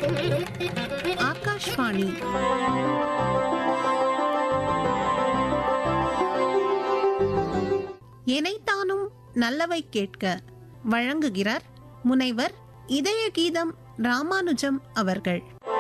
ஆகாஷ்வாணி எனைத்தானும் நல்லவை கேட்க வழங்குகிறார் முனைவர் இதய கீதம் ராமானுஜம் அவர்கள்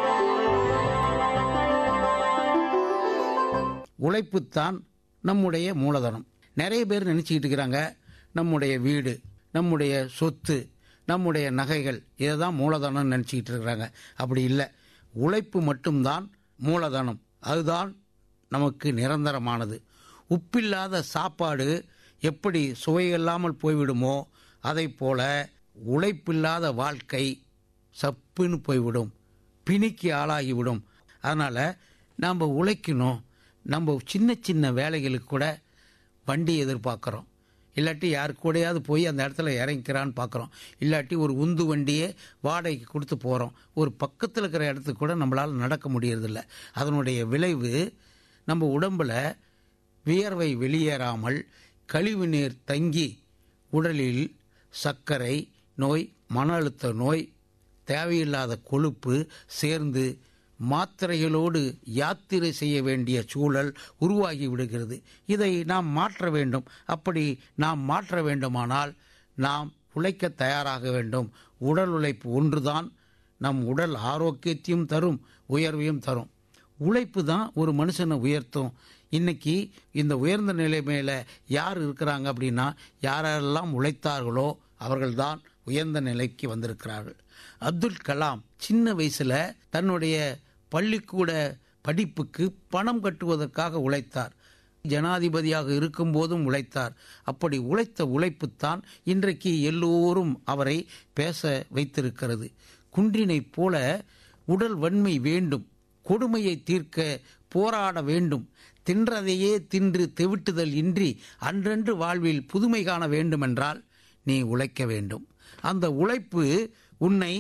உழைப்புத்தான் நம்முடைய மூலதனம் நிறைய பேர் நினைச்சுக்கிட்டு இருக்கிறாங்க நம்முடைய வீடு நம்முடைய சொத்து நம்முடைய நகைகள் இதை தான் மூலதனம் நினச்சிக்கிட்டு இருக்கிறாங்க அப்படி இல்லை உழைப்பு மட்டும்தான் மூலதனம் அதுதான் நமக்கு நிரந்தரமானது உப்பில்லாத சாப்பாடு எப்படி சுவையில்லாமல் போய்விடுமோ அதை போல உழைப்பில்லாத வாழ்க்கை சப்புன்னு போய்விடும் பிணிக்கு ஆளாகிவிடும் அதனால் நாம் உழைக்கணும் நம்ம சின்ன சின்ன வேலைகளுக்கு கூட வண்டி எதிர்பார்க்குறோம் இல்லாட்டி யார் கூடயாவது போய் அந்த இடத்துல இறங்கிக்கிறான்னு பார்க்குறோம் இல்லாட்டி ஒரு உந்து வண்டியே வாடகைக்கு கொடுத்து போகிறோம் ஒரு பக்கத்தில் இருக்கிற இடத்துக்கு கூட நம்மளால் நடக்க முடியறதில்ல அதனுடைய விளைவு நம்ம உடம்பில் வியர்வை வெளியேறாமல் கழிவு நீர் தங்கி உடலில் சர்க்கரை நோய் மன அழுத்த நோய் தேவையில்லாத கொழுப்பு சேர்ந்து மாத்திரைகளோடு யாத்திரை செய்ய வேண்டிய சூழல் உருவாகி விடுகிறது இதை நாம் மாற்ற வேண்டும் அப்படி நாம் மாற்ற வேண்டுமானால் நாம் உழைக்க தயாராக வேண்டும் உடல் உழைப்பு ஒன்றுதான் நம் உடல் ஆரோக்கியத்தையும் தரும் உயர்வையும் தரும் உழைப்பு தான் ஒரு மனுஷனை உயர்த்தும் இன்னைக்கு இந்த உயர்ந்த நிலைமையில யார் இருக்கிறாங்க அப்படின்னா யாரெல்லாம் உழைத்தார்களோ அவர்கள்தான் உயர்ந்த நிலைக்கு வந்திருக்கிறார்கள் அப்துல் கலாம் சின்ன வயசுல தன்னுடைய பள்ளிக்கூட படிப்புக்கு பணம் கட்டுவதற்காக உழைத்தார் ஜனாதிபதியாக இருக்கும் போதும் உழைத்தார் அப்படி உழைத்த உழைப்புத்தான் இன்றைக்கு எல்லோரும் அவரை பேச வைத்திருக்கிறது குன்றினைப் போல உடல் வன்மை வேண்டும் கொடுமையை தீர்க்க போராட வேண்டும் தின்றதையே தின்று தெவிட்டுதல் இன்றி அன்றன்று வாழ்வில் புதுமை காண வேண்டுமென்றால் நீ உழைக்க வேண்டும் அந்த உழைப்பு உன்னை